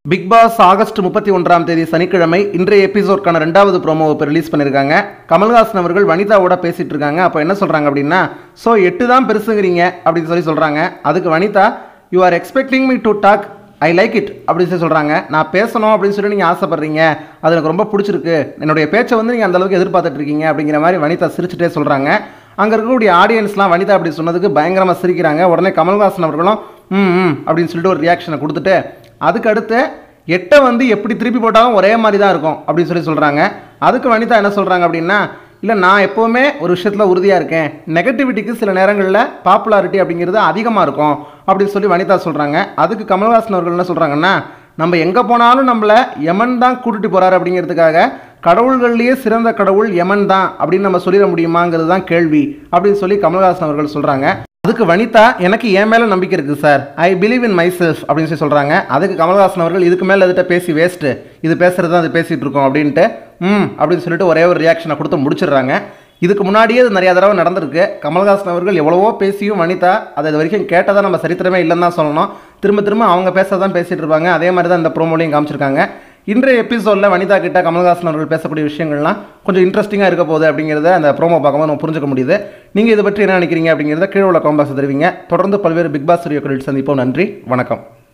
big pass August முப்பத்தி ஒன்றாம் தேதி சனிக்கிழமை இன்றைய எபிசோட்கான ரெண்டாவது ப்ரோமோவை இப்போ ரிலீஸ் பண்ணியிருக்காங்க கமல்ஹாசன் அவர்கள் வனிதாவோட பேசிட்டு இருக்காங்க அப்போ என்ன சொல்கிறாங்க அப்படின்னா ஸோ எட்டு தான் பெருசுங்கிறீங்க அப்படின்னு சொல்லி சொல்கிறாங்க அதுக்கு Vanitha you are expecting me to talk I like it அப்படின்னு சொல்லி சொல்கிறாங்க நான் பேசணும் அப்படின்னு சொல்லி நீங்கள் ஆசைப்படுறீங்க அது எனக்கு ரொம்ப பிடிச்சிருக்கு என்னுடைய பேச்சை வந்து நீங்கள் அந்தளவுக்கு எதிர்பார்த்துட்டு இருக்கீங்க அப்படிங்கிற மாதிரி வனிதா சிரிச்சுட்டே சொல்கிறாங்க அங்கே இருக்கக்கூடிய ஆடியன்ஸ்லாம் வனிதா அப்படி சொன்னதுக்கு பயங்கரமாக சிரிக்கிறாங்க உடனே கமல்ஹாசன் அவர்களும் ம் ம் அப்படின்னு சொல்லிட்டு ஒரு ரியாக்ஷனை கொடுத்துட்டு அதுக்கு அடுத்து எட்டை வந்து எப்படி திருப்பி போட்டாலும் ஒரே மாதிரி தான் இருக்கும் அப்படின்னு சொல்லி சொல்கிறாங்க அதுக்கு வனிதா என்ன சொல்கிறாங்க அப்படின்னா இல்லை நான் எப்போவுமே ஒரு விஷயத்தில் உறுதியாக இருக்கேன் நெகட்டிவிட்டிக்கு சில நேரங்களில் பாப்புலாரிட்டி அப்படிங்கிறது அதிகமாக இருக்கும் அப்படின்னு சொல்லி வனிதா சொல்கிறாங்க அதுக்கு கமல்ஹாசன் அவர்கள் என்ன சொல்கிறாங்கன்னா நம்ம எங்கே போனாலும் நம்மளை யமன் தான் கூட்டிட்டு போகிறாரு அப்படிங்கிறதுக்காக கடவுள்கள்லேயே சிறந்த கடவுள் யமன் தான் அப்படின்னு நம்ம சொல்லிட முடியுமாங்கிறது தான் கேள்வி அப்படின்னு சொல்லி கமல்ஹாசன் அவர்கள் சொல்கிறாங்க அதுக்கு வனிதா எனக்கு என் மேலே நம்பிக்கை இருக்குது sir I believe in myself அப்படின்னு சொல்லி சொல்கிறாங்க அதுக்கு கமல்ஹாசன் அவர்கள் இதுக்கு மேலே எதுட்ட பேசி வேஸ்ட்டு இது பேசுகிறது தான் அது பேசிகிட்டு இருக்கோம் அப்படின்ட்டு ம் அப்படின்னு சொல்லிட்டு ஒரே ஒரு ரியாக்ஷனை கொடுத்து முடிச்சிடுறாங்க இதுக்கு முன்னாடியே இது நிறைய தடவை நடந்திருக்கு கமல்ஹாசன் அவர்கள் எவ்வளவோ பேசியும் வனிதா அதை இது வரைக்கும் கேட்டதாக நம்ம சரித்திரமே இல்லைன்னு தான் சொல்லணும் திரும்ப திரும்ப அவங்க பேச தான் பேசிகிட்டு இருப்பாங்க அதே மாதிரி தான் இந்த ப்ரோமோலையும் காமிச்சிருக்காங்க இன்றைய எபிசோடில் வனிதா கிட்ட கமல்ஹாசன் அவர்கள் பேசக்கூடிய விஷயங்கள்லாம் கொஞ்சம் இன்ட்ரெஸ்டிங்காக இருக்க போகுது அப்படிங்கிறத அந்த ப்ரோமோ பார்க்கும்போது நம்ம புரிஞ்சுக்க முடியுது நீங்கள் இதை பற்றி என்ன நினைக்கிறீங்க அப்படிங்கிறத கீழே உள்ள காம்பாக்ஸ் தெரிவிங்க தொடர்ந்து பல்வேறு பிக் பாஸ் ஸ்டுடியோக்களில் சந்திப்போம் நன்றி வணக்கம்